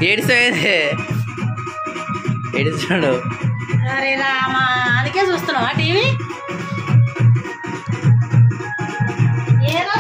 ఏడిసే ఏడిచాడు అరే రామా అందుకే చూస్తున్నావా టీవీ ఏదో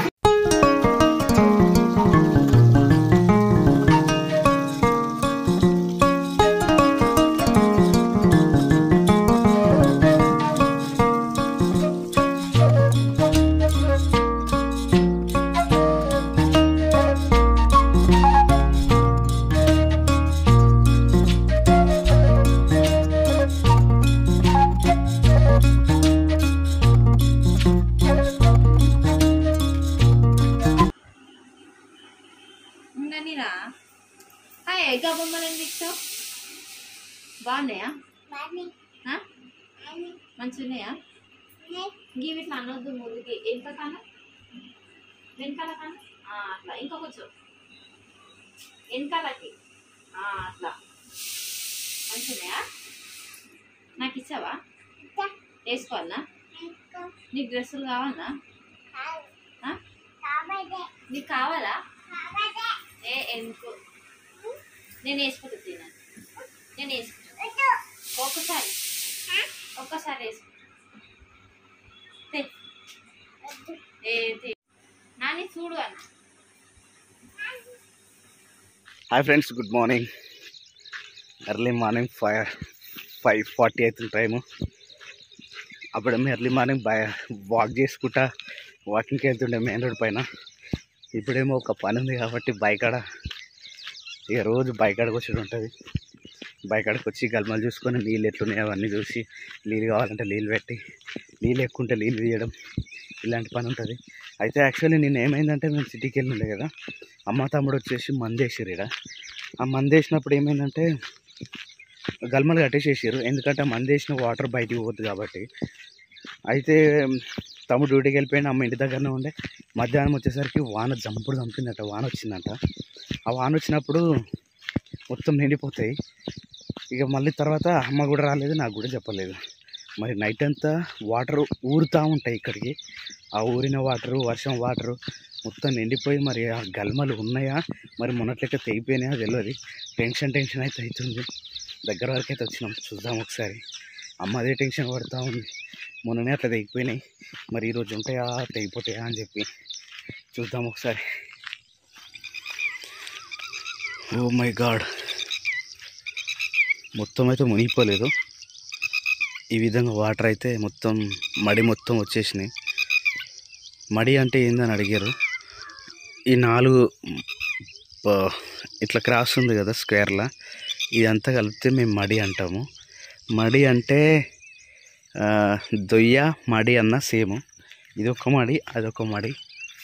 ఉండనిరా హాయ్ ఎగ్గా బొమ్మలు ఎందుకు ఇస్తావు బాగున్నాయా ఆ? మంచిగా ఉన్నాయా గివి ఇట్లా అనొద్దు ముందుకి ఎంత కాన వెనకాల కాన ఆ, అట్లా ఇంకా కొంచెం వెనకాలకి ఆ, అట్లా మంచిగా నాకు ఇచ్చావా వేసుకోవాలనా నీకు డ్రెస్సులు కావాలనా ఆ? నీకు కావాలా ఏ ఎందుకు నేను వేసుకుంటా తిన నేను వేసుకుంటా ఒక్కసారి ఒక్కసారి వేసుకుంటా తే. ఏ తే. నాని చూడు అన్న hi friends good morning early morning five five forty అవుతుంది టైము అప్పుడేమో ఎర్లీ మార్నింగ్ బై వాక్ చేసుకుంటా వాకింగ్కి వెళ్తుండే మెయిన్ రోడ్ పైన ఇప్పుడేమో ఒక పని ఉంది కాబట్టి బైక్ ఆడ ఇక రోజు బైక్ ఆడకు వచ్చి ఉంటుంది బైక్ ఆడకు వచ్చి గల్మలు చూసుకొని నీళ్ళు ఎట్లున్నాయి అవన్నీ చూసి నీళ్ళు కావాలంటే నీళ్ళు పెట్టి నీళ్ళు ఎక్కువ ఉంటే నీళ్ళు తీయడం ఇలాంటి పని ఉంటుంది అయితే యాక్చువల్లీ నేను ఏమైందంటే మేము సిటీకి వెళ్ళిండే కదా అమ్మ తమ్ముడు వచ్చేసి మందేసారు ఇక్కడ ఆ మందేసినప్పుడు ఏమైందంటే గల్మలు కట్టేసేసారు ఎందుకంటే ఆ మందేసిన వాటర్ బయటికి పోతుంది కాబట్టి అయితే తమ్ముడు డ్యూటీకి వెళ్ళిపోయిన అమ్మ ఇంటి దగ్గరనే ఉండే మధ్యాహ్నం వచ్చేసరికి వాన జంపుడు చంపిందట వాన వచ్చిందంట ఆ వాన వచ్చినప్పుడు మొత్తం నిండిపోతాయి ఇక మళ్ళీ తర్వాత అమ్మ కూడా రాలేదు నాకు కూడా చెప్పలేదు మరి నైట్ అంతా వాటర్ ఊరుతూ ఉంటాయి ఇక్కడికి ఆ ఊరిన వాటరు వర్షం వాటరు మొత్తం నిండిపోయి మరి ఆ గల్మలు ఉన్నాయా మరి మొన్నట్లెక్క తెగిపోయినాయా తెలియదు టెన్షన్ టెన్షన్ అయితే అవుతుంది దగ్గర వరకు అయితే వచ్చినాం చూద్దాం ఒకసారి అమ్మ అదే టెన్షన్ పడుతూ ఉంది మొన్ననే అట్లా తెగిపోయినాయి మరి ఈరోజు ఉంటాయా తెగిపోతాయా అని చెప్పి చూద్దాం ఒకసారి ఓ మై గాడ్ మొత్తం అయితే మునిగిపోలేదు ఈ విధంగా వాటర్ అయితే మొత్తం మడి మొత్తం వచ్చేసినాయి మడి అంటే ఏందని అడిగారు ఈ నాలుగు ప- ఇట్లా క్రాస్ ఉంది కదా స్క్వేర్లా ఇదంతా కలిపితే మేము మడి అంటాము మడి అంటే ఆ, దొయ్య మడి అన్న సేమ్ ఇది ఒక మడి అదొక మడి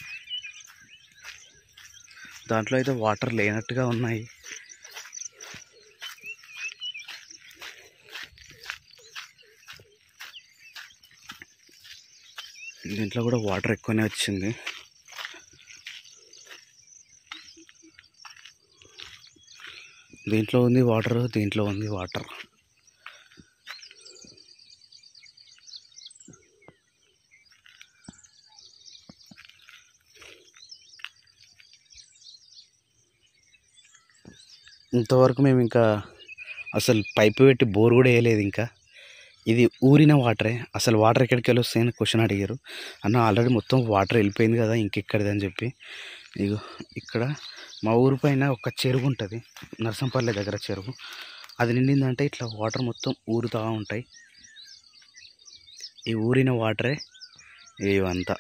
దాంట్లో అయితే వాటర్ లేనట్టుగా ఉన్నాయి దీంట్లో కూడా వాటర్ ఎక్కువనే వచ్చింది దీంట్లో ఉంది వాటర్ దీంట్లో ఉంది వాటర్ ఇంతవరకు మేము ఇంకా అసలు పైపు పెట్టి బోర్ కూడా వేయలేదు ఇంకా ఇది ఊరిన వాటరే అసలు వాటర్ ఎక్కడికి వెళ్ళి వస్తాయని క్వశ్చన్ అడిగారు అన్న ఆల్రెడీ మొత్తం వాటర్ వెళ్ళిపోయింది కదా ఇంకెక్కడిది అని చెప్పి ఇగో ఇక్కడ మా ఊరు పైన ఒక చెరువు ఉంటుంది నరసంపల్లి దగ్గర చెరువు అది నిండిందంటే ఇట్లా వాటర్ మొత్తం ఊరుతూ ఉంటాయి ఈ ఊరిన వాటరే ఇవంతా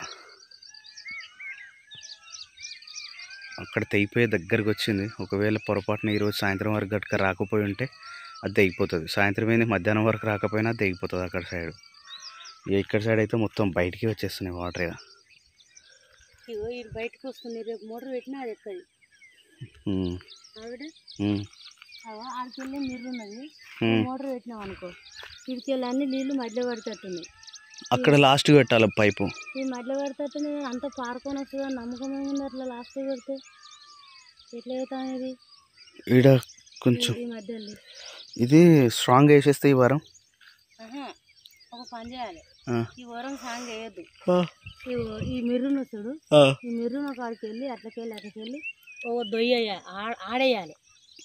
అక్కడ తెగిపోయే దగ్గరకు వచ్చింది ఒకవేళ పొరపాటున ఈరోజు సాయంత్రం వరకు గట్క రాకపోయి ఉంటే అది తెగిపోతుంది సాయంత్రం ఏంది మధ్యాహ్నం వరకు రాకపోయినా అది తెగిపోతుంది అక్కడ సైడ్ ఇక ఇక్కడ సైడ్ అయితే మొత్తం బయటికి వచ్చేస్తున్నాయి వాటర్ ఇక ఇగో ఇటు బయటకు వస్తుంది రేపు మోటార్ పెట్టినా అది ఎక్కది ఉమ్, ఆవిడ ఉమ్, ఆడికెళ్ళి నీళ్ళు ఉన్నది ఉమ్. మోటార్ పెట్టినాం అనుకో ఇడికెళ్ళి అన్ని నీళ్లు మధ్యలో పడతట్టున్నాయి అక్కడ లాస్ట్కి పెట్టాలి పైపు ఈ మధ్యలో పడతట్టున్నాయి అంత పారుకొని వస్తుందో నమ్మకం ఏముంది అట్లా లాస్ట్ పెడితే ఎట్లా అవుతాం ఇది ఈడ కొంచెం ఈ మధ్యలో ఇది స్ట్రాంగ్ వేసేస్తే ఈ వారం ఆహా, ఒక పని చేయాలి ఆ, ఈ వరం సాంగ్ వేయద్దు ఆ, ఈ ఓ- ఈ మిర్రును చూడు ఆ. ఈ మిర్రును కాడికి వెళ్ళి అట్లకెళ్ళి అట్లకెళ్ళి ఓ దొయ్య ఆడేయాలి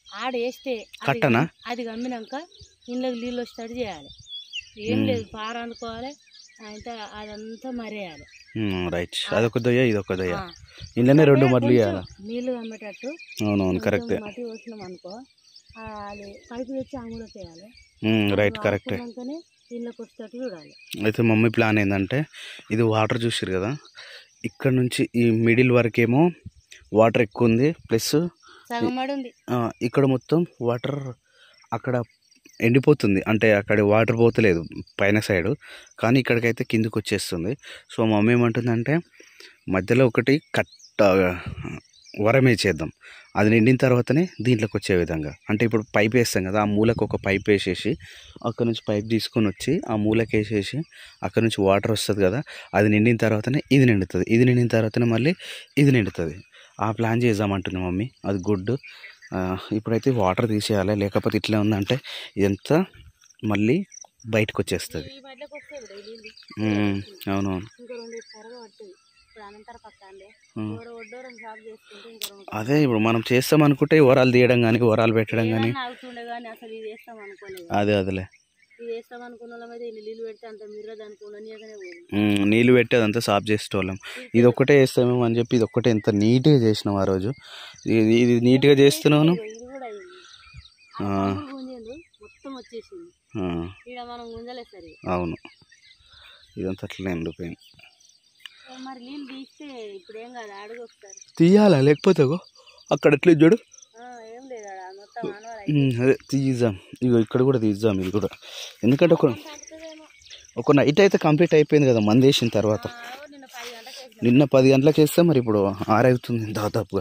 ఆడ వేస్తే అది కట్టనా? గమ్- అది గమ్మినాక ఇంట్లోకి నీళ్ళు వచ్చేటట్టు చేయాలి ఏం లేదు పార అనుకోవాలి అంతా అదంతా మరేయాలి రైట్ అదొక దొయ్య ఇదొక దొయ్య ఆ. ఇంట్లోనే రెండు అంటే మడ్లు కొంచెం ఇవ్వాలి నీళ్ళు కమ్మేటట్టు అవునవును కరెక్టే కొంచెం మట్టి పోసినాం అనుకో ఆ, అది పైపు తెచ్చి ఆములోకి వేయాలి రైట్ కరెక్టే వాడుకున్నాకనే ఇళ్ళకి వచ్చేటట్టు చూడాలి అయితే మమ్మీ ప్లాన్ ఏంటంటే ఇది వాటర్ చూసారు కదా ఇక్కడ నుంచి ఈ మిడిల్ వరకేమో వాటర్ ఎక్కువ ఉంది ప్లస్ సగం మడి ఉంది ఇక్కడ మొత్తం వాటర్ అక్కడ ఎండిపోతుంది అంటే అక్కడ వాటర్ పోతలేదు పైన సైడ్ కానీ ఇక్కడికైతే కిందకి వచ్చేస్తుంది సో మమ్మీ ఏమంటుందంటే మధ్యలో ఒకటి కట్ట వరం వేసేద్దాం అది నిండిన తర్వాతనే దీంట్లోకి వచ్చే విధంగా అంటే ఇప్పుడు పైప్ వేస్తాం కదా ఆ మూలకు ఒక పైప్ వేసేసి అక్కడ నుంచి పైప్ తీసుకొని వచ్చి ఆ మూలకి వేసేసి అక్కడ నుంచి వాటర్ వస్తుంది కదా అది నిండిన తర్వాతనే ఇది నిండుతుంది ఇది నిండిన తర్వాతనే మళ్ళీ ఇది నిండుతుంది ఆ ప్లాన్ చేద్దామంటుంది మమ్మీ అది గుడ్ ఇప్పుడైతే వాటర్ తీసేయాలి లేకపోతే ఇట్లా ఉందంటే ఇదంతా మళ్ళీ బయటకు వచ్చేస్తుంది ఈ మధ్యలోకి వస్తాయి ఇప్పుడు ఈ నీళ్ళు ఉమ్, అవునవును ఇంకా రెండు కరగ పడుతుంది ఇప్పుడు అనంతర పక్కనే ఉమ్. ఓడ ఒడ్డోరం సాగు చేసుకుంటే ఇంకా రెండు అదే ఇప్పుడు మనం చేస్తాం అనుకుంటే వరాలు తీయడం కానీ వరాలు పెట్టడం కానీ ఏదన్నా అవుతుండే కానీ అసలు ఇది వేస్తాం అనుకోలేదు అదే అదిలే ఇది వేస్తాం అనుకున్న వాళ్ళం అయితే ఇన్ని నీళ్ళు పెడితే అంత మిర్రదు అనుకున్నా నీకనే పోదు ఉమ్, నీళ్ళు పెట్టి అదంతా సాఫ్ చేసేటోళ్ళం ఇది ఒక్కటే వేస్తామేమో అని చెప్పి ఇది ఒక్కటే ఎంత నీట్గా చేసినాం ఆ రోజు ఇది ఇది నీట్గా చేస్తున్నాను ఇది కూడా అయింది ఆ. గుంజిండు మొత్తం వచ్చేసింది ఆ, ఇక్కడ మనం గుంజలేదు సరే అవును ఇదంతా అట్లనే ఎండిపోయింది మరి నీళ్ళు తీస్తే ఇప్పుడు ఏం కాదు అడుగు ఒకసారి తీయాలా లేకపోతే అగో అక్కడ ఎట్లా చూడు ఆ, ఏం లేదు ఆడ మొత్తం ఆనవాళ్ళు ఉమ్, అదే తీద్దాం ఇగో ఇక్కడ కూడా తీద్దాం ఇది కూడా ఎందుకంటే ఒక తగ్గుతుందేమో ఒక నైట్ అయితే కంప్లీట్ అయిపోయింది కదా మంది వేసిన తర్వాత ఆ, నిన్న పది గంటలకు వేసినాం. నిన్న పది గంటలకు వేస్తే మరి ఇప్పుడు ఆరవుతుంది దాదాపుగా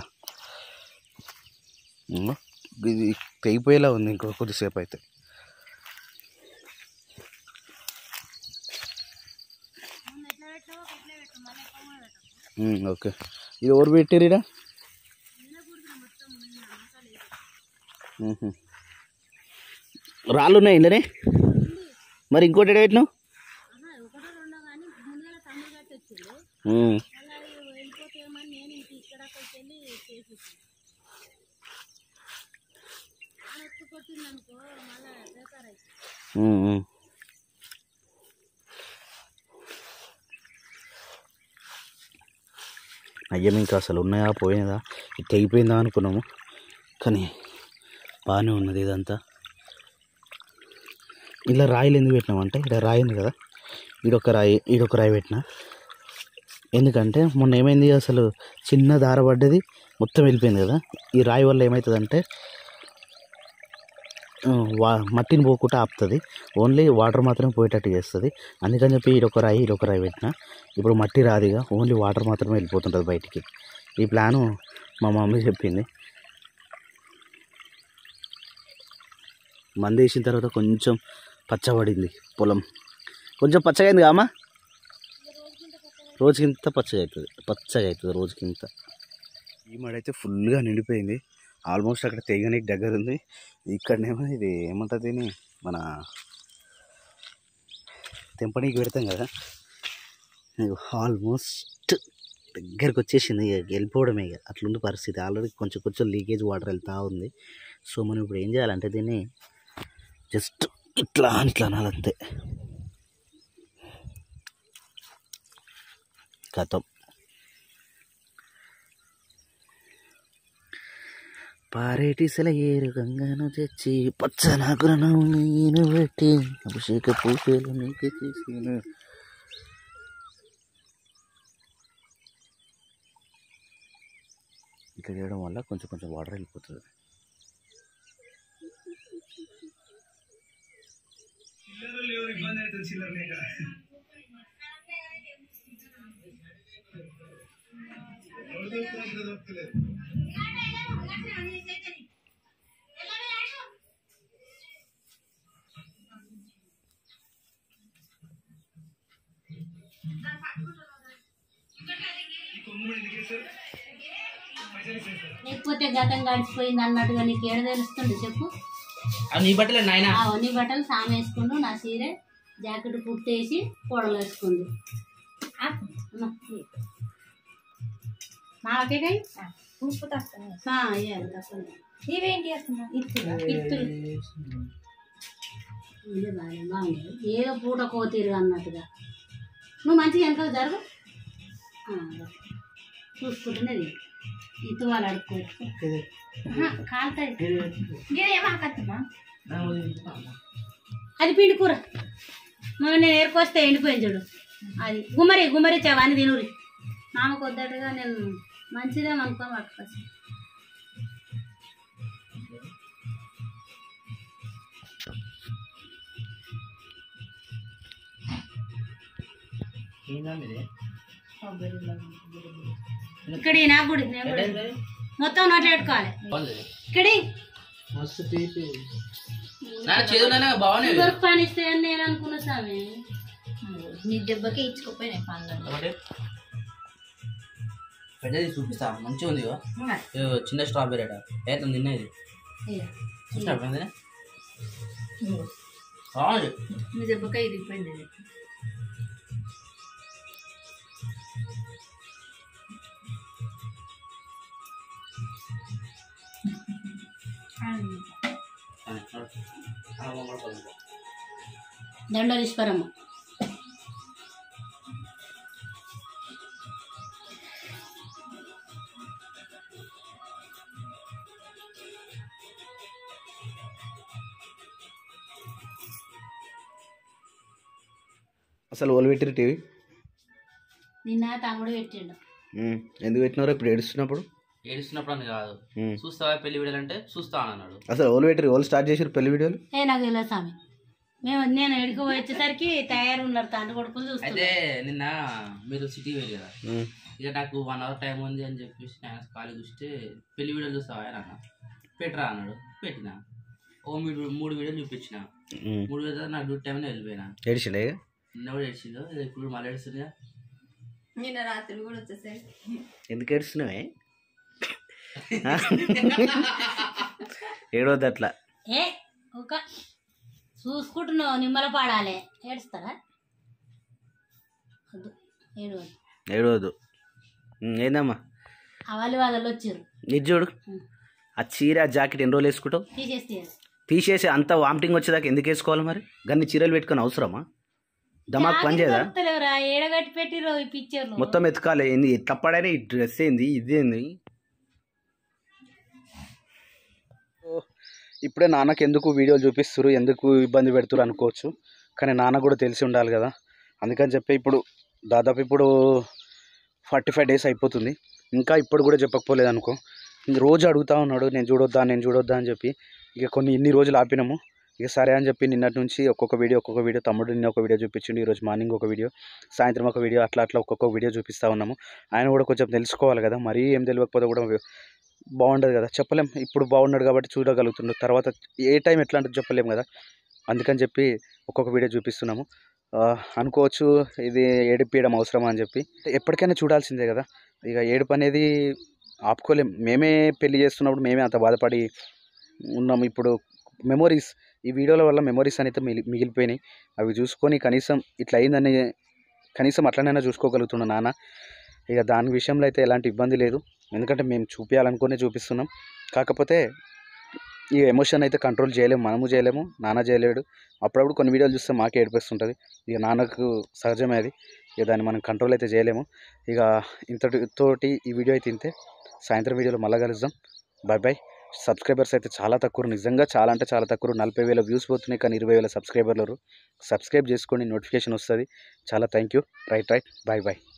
ఇంగో ఇది తెగిపోయేలా ఉంది ఇంకో కొద్దిసేపు అయితే మొన్న ఎట్లా పెట్టినావో అట్లే పెట్టు మళ్ళీ ఎక్కువ కూడా పెట్టకు. ఉమ్, ఓకే ఇది ఎవరు పెట్టారు ఈడ నిన్న కుడిచిన మొత్తం నిన్న మసాలా వేసి. ఉహు. రాళ్ళు ఉన్నాయి ఇందులోనే మరి ఇంకోటి ఎడ పెట్టినావు ఆహా, ఒకటో రెండో కానీ ముందుగా తమ్ముడు కట్టి వచ్చిండు ఉమ్, మళ్ళీ అది వెళ్ళిపోతేమని నేను ఇంక ఇక్కడ అక్కడికి వెళ్ళి చేసేసాను ఆయన ఎత్తు కొట్టిందనుకో మళ్ళీ బేకార్ అవుతుంది ఉమ్, ఉమ్. అయ్యం ఇంకా అసలు ఉన్నాయా పోయినదా ఇది తెగిపోయిందా అనుకున్నాము కానీ బాగానే ఉన్నది ఇదంతా ఇలా రాయిలు ఎందుకు పెట్టినామంటే ఇక్కడ రాయి ఉంది కదా ఈడొక రాయి ఈడొక రాయి పెట్టిన ఎందుకంటే మొన్న ఏమైంది అసలు చిన్న దార పడ్డది మొత్తం వెళ్ళిపోయింది కదా ఈ రాయి వల్ల ఏమవుతుందంటే ఆ, వా మట్టిని పోకుండా ఆపుతుంది ఓన్లీ వాటర్ మాత్రమే పోయేటట్టు చేస్తుంది అందుకని చెప్పి ఈడొక రాయి ఈడొక రాయి పెట్టిన ఇప్పుడు మట్టి రాదిగా ఓన్లీ వాటర్ మాత్రమే వెళ్ళిపోతుంటుంది బయటికి ఈ ప్లాను మా మమ్మీ చెప్పింది మంది వేసిన తర్వాత కొంచెం పచ్చబడింది పొలం కొంచెం పచ్చగా అయింది కామా రోజుకింత పచ్చగా అవుతుంది పచ్చగా అవుతుంది రోజుకింత ఈ మడైతే ఫుల్గా నిండిపోయింది ఆల్మోస్ట్ అక్కడ తెగనికి దగ్గర ఉంది ఇక్కడనేమో ఇది ఏమంటుంది దీన్ని మన తెంపనీకి పెడతాం కదా ఆల్మోస్ట్ దగ్గరకు వచ్చేసింది ఇక వెళ్ళిపోవడమే ఇక అట్లుంది పరిస్థితి ఆల్రెడీ కొంచెం కొంచెం లీకేజ్ వాటర్ వెళ్తూ ఉంది సో మనం ఇప్పుడు ఏం చేయాలంటే దీన్ని జస్ట్ ఇట్లా ఇట్లా అనాలంతే కథం పారేటి సెలయేరు గంగను తెచ్చి పచ్చనాకులను నేను పెట్టి అభిషేక పూజలు నీకు చేసిన ఇట్లా చేయడం వల్ల కొంచెం కొంచెం వాటర్ వెళ్ళిపోతుంది లేకపోతే గతం గడిచిపోయింది అన్నట్టుగా నీకు ఏడ తెలుస్తుంది చెప్పు అవి నీ బట్టలే నాయన ఆ ఉన్ని బట్టలు సామె వేసుకుండు నా చీర జాకెట్ కుట్టేసి పొడలు వేసుకుంది మాకే వేయాలి తప్పని ఇవేంటి చేస్తున్నా ఇత్తులా ఇత్తులు ఇది బాగా బాగుంది ఏదో పూట కోతీరు అన్నట్టుగా నువ్వు మంచిగా వెనక జరుగు ఆ, చూసుకుంటున్నది ఇత్తు వాళ్ళు అడుక్కోవచ్చు కాలుతుంది ఇదేమాకత్తమ్మా అది పిండి కూర మొన్న నేను ఏరుకొస్తే ఎండిపోయింది చూడు అది గుమ్మరి గుమ్మరి అవన్నీ తినురి మామకు వద్దట్టుగా నేను మంచిదేమో అనుకోని పట్టుకొచ్చి ఇక్కడ నా గుడి నేను కూడా మొత్తం నోట్లో పెట్టుకోవాలి ఇక్కడి నాన్న చేదునైనా బాగున్నాయి దొరికి పని ఇస్తే అని నేను అనుకున్నా స్వామి నీ దెబ్బకే ఇచ్చుకోపోయినాయి పనులు ఒకటి పెద్దది చూపిస్తా మంచిగా ఉంది ఇగో. ఇగో చిన్న స్ట్రాబెరీ అట అయితే తినేది చూసినా పెద్దది? బాగుంది నీ దెబ్బకే ఇరిగిపోయింది ఇది. దండలీశ్వరమ్మ అసలు ఓలు పెట్టిరు టీవీ నిన్న తమ్ముడు పెట్టిండు ఉమ్, ఎందుకు పెట్టినారు ఇప్పుడు ఏడుస్తున్నప్పుడు ఏడుస్తున్నప్పుడు అని కాదు ఉమ్. చూస్తావా పెళ్లి వీడియోలు అంటే చూస్తా అని అన్నాడు అసలు ఓలు పెట్టిరు ఓలు స్టార్ట్ చేసారు పెళ్లి వీడియోలు ఏ నాకు తెలియదు స్వామి మేము నేను ఎడికి వచ్చేసరికి తయారు ఉన్నారు తండ్రి కొడుకులు అయితే చూస్తున్నారు నిన్న మీరు సిటీ వెళ్ళి కదా ఉమ్, ఇక నాకు వన్ అవర్ టైం ఉంది అని చెప్పేసి నేను ఖాళీ చూస్తే పెళ్లి వీడియోలు చూస్తావా అని అన్న పెట్టరా అన్నాడు పెట్టిన ఓ మూడు మూడు వీడియోలు చూపించిన ఉమ్. మూడు వీడియో నాకు డ్యూటీ టైం వెళ్ళిపోయినా ఏడిచిండే ఇక? నిన్న కూడా ఏడ్చిందో ఇప్పుడు మళ్ళీ ఏడుస్తుందిగా నిన్న రాత్రి కూడా వచ్చేసాయి ఎందుకు ఏడుస్తున్నావే ఆ? ఏడవద్దు అట్లా ఏ ఒక చూసుకుంటున్నావు నిమ్మల పాడాలి ఏడుస్తారా వద్దు ఏడు ఏడవద్దు ఉమ్, ఏందమ్మా అవలి వాళ్ళు వచ్చారు ఇది చూడు ఆ చీర ఆ జాకెట్ ఎన్ని రోజులు వేసుకుంటావు తీసేస్తే తీసేసి అంత వామిటింగ్ వచ్చేదాకా ఎందుకు వేసుకోవాలి మరి గన్ని చీరలు పెట్టుకొని అవసరమా దమాక్ పని చేయదా దొరుకుతలేవురా ఏడగట్టి పెట్టిరు ఈ పిక్చర్లు మొత్తం ఎత్తుకాలి ఏంది తప్పడని ఈ డ్రెస్ ఏంది ఇది ఏంది ఓ, ఇప్పుడే నాన్నకి ఎందుకు వీడియోలు చూపిస్తారు ఎందుకు ఇబ్బంది పెడుతురు అనుకోవచ్చు కానీ నాన్న కూడా తెలిసి ఉండాలి కదా అందుకని చెప్పి ఇప్పుడు దాదాపు ఇప్పుడు ఫార్టీ ఫైవ్ డేస్ అయిపోతుంది ఇంకా ఇప్పుడు కూడా చెప్పకపోలేదు అనుకో ఇంక రోజు అడుగుతా ఉన్నాడు నేను చూడొద్దా నేను చూడొద్దా అని చెప్పి ఇక కొన్ని ఇన్ని రోజులు ఆపినాము ఇక సరే అని చెప్పి నిన్నటి నుంచి ఒక్కొక్క వీడియో ఒక్కొక్క వీడియో తమ్ముడు నిన్న ఒక వీడియో చూపించిండు ఈరోజు మార్నింగ్ ఒక వీడియో సాయంత్రం ఒక వీడియో అట్లా అట్లా ఒక్కొక్క వీడియో చూపిస్తూ ఉన్నాము ఆయన కూడా కొంచెం తెలుసుకోవాలి కదా మరీ ఏం తెలియకపోతే కూడా బాగుండదు కదా చెప్పలేం ఇప్పుడు బాగున్నాడు కాబట్టి చూడగలుగుతుండు తర్వాత ఏ టైం ఎట్లా అంటే చెప్పలేం కదా అందుకని చెప్పి ఒక్కొక్క వీడియో చూపిస్తున్నాము ఆ, అనుకోవచ్చు ఇది ఏడిపియడం అవసరమా అని చెప్పి ఎప్పటికైనా చూడాల్సిందే కదా ఇక ఏడుపు అనేది ఆపుకోలేం మేమే పెళ్లి చేస్తున్నప్పుడు మేమే అంత బాధపడి ఉన్నాము ఇప్పుడు మెమొరీస్ ఈ వీడియోల వల్ల మెమొరీస్ అనేది మిగిలి మిగిలిపోయినాయి అవి చూసుకొని కనీసం ఇట్లా అయిందని కనీసం అట్లనైనా చూసుకోగలుగుతున్నా నాన్న ఇక దాని విషయంలో అయితే ఎలాంటి ఇబ్బంది లేదు ఎందుకంటే మేము చూపించాలనుకునే చూపిస్తున్నాం కాకపోతే ఈ ఎమోషన్ అయితే కంట్రోల్ చేయలేము మనము చేయలేము నాన్న చేయలేడు అప్పుడప్పుడు కొన్ని వీడియోలు చూస్తే మాకే ఏడిపిస్తుంటుంది ఇక నాన్నకు సహజమే అది ఇక దాన్ని మనం కంట్రోల్ అయితే చేయలేము ఇక ఇంతటి తోటి ఈ వీడియో అయితే ఇంతే సాయంత్రం వీడియోలో మళ్ళీ కలుద్దాం బాయ్ బాయ్ సబ్స్క్రైబర్స్ అయితే చాలా తక్కువ నిజంగా చాలా అంటే చాలా తక్కువ నలభై వేల వ్యూస్ పోతున్నాయి కానీ ఇరవై వేల సబ్స్క్రైబర్లు సబ్స్క్రైబ్ చేసుకోండి నోటిఫికేషన్ వస్తుంది చాలా thank you right right bye bye